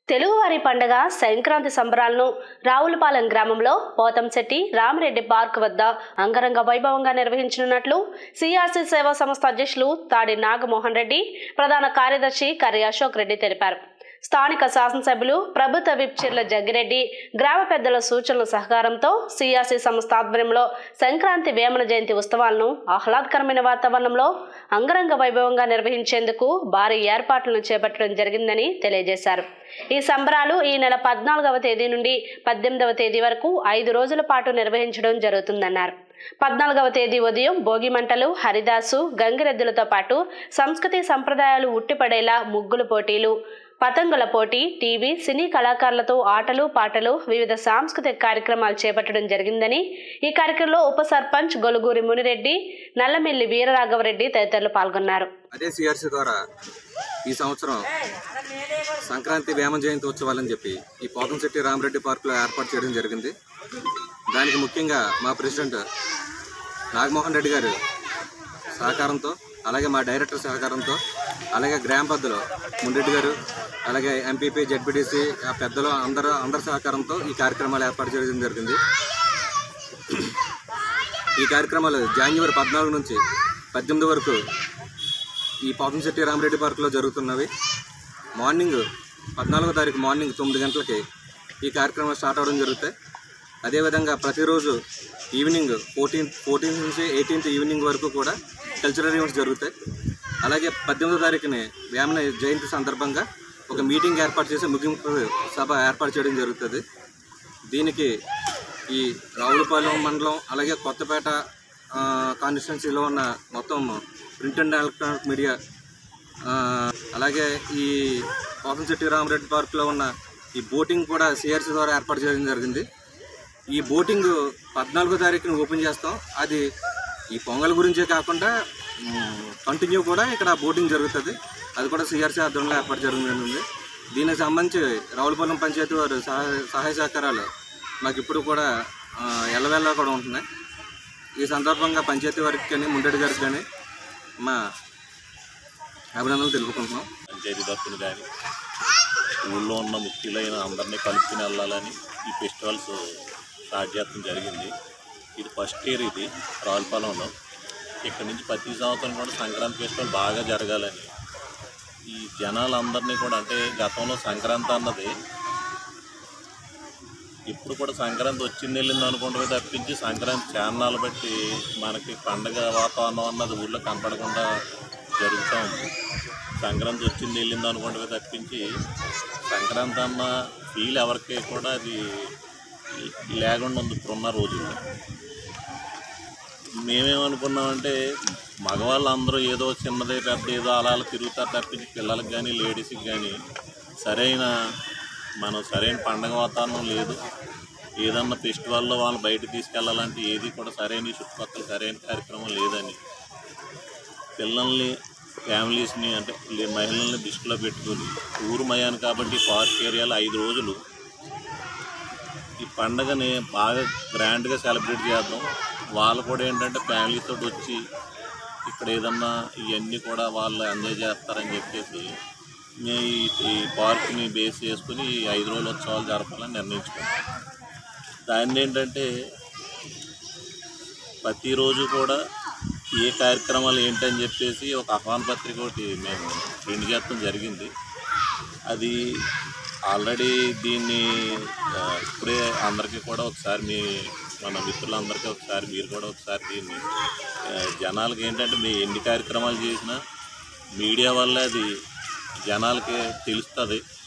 తెలుగువారి పండగ సంక్రాంతి సంబరాలను రావులపాలెం గ్రామంలో పోతంశెట్టి రామిరెడ్డి పార్క్ వద్ద అంగరంగ వైభవంగా నిర్వహించనున్నట్లు సిఆర్సి సేవా సంస్థ అధ్యక్షులు తాడి నాగమోహన్ రెడ్డి ప్రధాన కార్యదర్శి కర్రి అశోక్ రెడ్డి తెలిపారు స్థానిక శాసనసభ్యులు ప్రభుత్వ విప్ చిర్ల జగ్గిరెడ్డి గ్రామ పెద్దల సూచనల సహకారంతో సిఆర్సి సంస్థ ఆధ్వర్యంలో సంక్రాంతి వేమన జయంతి ఉత్సవాలను ఆహ్లాదకరమైన వాతావరణంలో అంగరంగ వైభవంగా నిర్వహించేందుకు భారీ ఏర్పాట్లను చేపట్టడం జరిగిందని తెలియజేశారు ఈ సంబరాలు ఈ నెల పద్నాలుగవ తేదీ నుండి పద్దెనిమిదవ తేదీ వరకు ఐదు రోజుల పాటు నిర్వహించడం జరుగుతుందన్నారు పద్నాలుగవ తేదీ ఉదయం భోగి మంటలు హరిదాసు గంగిరెద్దులతో పాటు సంస్కృతి సంప్రదాయాలు ఉట్టిపడేలా ముగ్గులు పోటీలు పతంగుల పోటీ టీవీ సినీ కళాకారులతో ఆటలు పాటలు వివిధ సాంస్కృతిక కార్యక్రమాలు చేపట్టడం జరిగిందని ఈ కార్యక్రమంలో ఉప సర్పంచ్ గొలుగూరి మునిరెడ్డి నల్లమిల్లి వీరరాఘవరెడ్డి తదితరులు పాల్గొన్నారు అదే సిఆర్సీ ద్వారా ఈ సంవత్సరం సంక్రాంతి వేమ జయంతి ఉత్సవాలని చెప్పి ఈ పోతంశెట్టి రామరెడ్డి పార్కులో ఏర్పాటు చేయడం జరిగింది దానికి ముఖ్యంగా మా ప్రెసిడెంట్ నాగమోహన్ రెడ్డి గారు సహకారంతో అలాగే మా డైరెక్టర్ సహకారంతో అలాగే గ్రామ పెద్దలు మున్రెడ్డి గారు అలాగే ఎంపీపీ జడ్పీటీసీ ఆ పెద్దలు అందరూ అందరి సహకారంతో ఈ కార్యక్రమాలు ఏర్పాటు చేయడం జరిగింది ఈ కార్యక్రమాలు జనవరి పద్నాలుగు నుంచి పద్దెనిమిది వరకు ఈ పాపంశెట్టి రామరెడ్డి పార్కులో జరుగుతున్నవి మార్నింగ్ పద్నాలుగో తారీఖు మార్నింగ్ తొమ్మిది గంటలకి ఈ కార్యక్రమం స్టార్ట్ అవ్వడం జరుగుతాయి అదేవిధంగా ప్రతిరోజు ఈవినింగ్ ఫోర్టీన్త్ ఫోర్టీన్త్ నుంచి ఎయిటీన్త్ ఈవినింగ్ వరకు కూడా కల్చరల్ ఈవెంట్స్ జరుగుతాయి అలాగే పద్దెనిమిదో తారీఖుని వేమన జయంతి సందర్భంగా ఒక మీటింగ్ ఏర్పాటు చేసి ముగింపు సభ ఏర్పాటు చేయడం జరుగుతుంది దీనికి ఈ రావులపాలెం మండలం అలాగే కొత్తపేట ఆ, కాన్స్టిట్యున్సీలో ఉన్న మొత్తం ప్రింట్ అండ్ ఎలక్ట్రానిక్ మీడియా ఆ, అలాగే ఈ పోతంశెట్టి రామరెడ్డి పార్క్లో ఉన్న ఈ బోటింగ్ కూడా సిఆర్సీ ద్వారా ఏర్పాటు చేయడం జరిగింది ఈ బోటింగ్ పద్నాలుగో తారీఖున ఓపెన్ చేస్తాం అది ఈ పొంగల్ గురించే కాకుండా కంటిన్యూ కూడా ఇక్కడ బోటింగ్ జరుగుతుంది అది కూడా సిఆర్సీ ఆధ్వర్యంలో ఏర్పాటు జరుగుతుంది దీనికి సంబంధించి రావులపాలెం పంచాయతీ వారు సహాయ సహాయ సహకారాలు మాకు ఇప్పుడు కూడా ఆ, ఎల్లవెల్లా కూడా ఉంటున్నాయి ఈ సందర్భంగా పంచాయతీ వారికి కానీ ముండడి గారికి కానీ మా అభినందనలు తెలుపుకుంటున్నాం పంచాయతీ తరఫున కానీ ఊళ్ళో ఉన్న ముఖ్యులైన అందరినీ కలుపుకుని వెళ్ళాలని ఈ ఫెస్టివల్స్ స్టార్ట్ చేయడం జరిగింది ఇది ఫస్ట్ ఇయర్ ఇది రావులపాలెంలో ఇక్కడ నుంచి ప్రతి సంవత్సరం కూడా సంక్రాంతి ఫెస్టివల్ బాగా జరగాలని ఈ జనాలందరినీ కూడా అంటే గతంలో సంక్రాంతి అన్నది ఇప్పుడు కూడా సంక్రాంతి వచ్చింది వెళ్ళింది అనుకుంటే తప్పించి సంక్రాంతి చారణాలు బట్టి మనకి పండగ వాతావరణం అన్నది ఊళ్ళో కనపడకుండా జరుగుతూ ఉంది సంక్రాంతి వచ్చింది వెళ్ళింది అనుకుంటే తప్పించి సంక్రాంతి అన్న ఫీల్ ఎవరికి కూడా అది లేకుండా ఉంది ఇప్పుడున్న రోజుల్లో మేమేమనుకున్నామంటే మగవాళ్ళందరూ ఏదో చిన్నదే పెద్ద ఏదో అలా అలా తిరుగుతారు తప్పించి పిల్లలకు కానీ లేడీస్కి కానీ సరైన మనం సరైన పండగ వాతావరణం లేదు ఏదన్నా ఫెస్టివల్లో వాళ్ళు బయట తీసుకెళ్ళాలంటే ఏది కూడా సరైన చుట్టుపక్కల సరైన కార్యక్రమం లేదని పిల్లల్ని ఫ్యామిలీస్ని అంటే లే- మహిళల్ని దృష్టిలో పెట్టుకొని ఊరు మయాను కాబట్టి పార్క్ ఏరియాలో ఐదు రోజులు ఈ పండగని బాగా గ్రాండ్గా సెలబ్రేట్ చేద్దాం వాళ్ళు కూడా ఏంటంటే ఫ్యామిలీస్ తోటి వచ్చి ఇక్కడ ఏదన్నా ఇవన్నీ కూడా వాళ్ళు ఎంజాయ్ చేస్తారని చెప్పేసి మేము ఈ- ఈ పార్క్ని బేస్ చేసుకుని ఈ ఐదు రోజుల ఉత్సవాలు జరపాలని నిర్ణయించుకున్నాం దాన్ని ఏంటంటే ప్రతిరోజు కూడా ఏ కార్యక్రమాలు ఏంటని చెప్పేసి ఒక ఆహ్వాన పత్రిక ఒకటి మేము ప్రింట్ చేయడం జరిగింది అది ఆల్రెడీ దీన్ని ఆ, ఇప్పుడే అందరికీ కూడా ఒకసారి మీ మన మిత్రులందరికీ ఒకసారి మీరు కూడా ఒకసారి దీన్ని ఆ, జనాలకి ఏంటంటే మీ ఎన్ని కార్యక్రమాలు చేసినా మీడియా వల్ల అది జనాలకి తెలుస్తుంది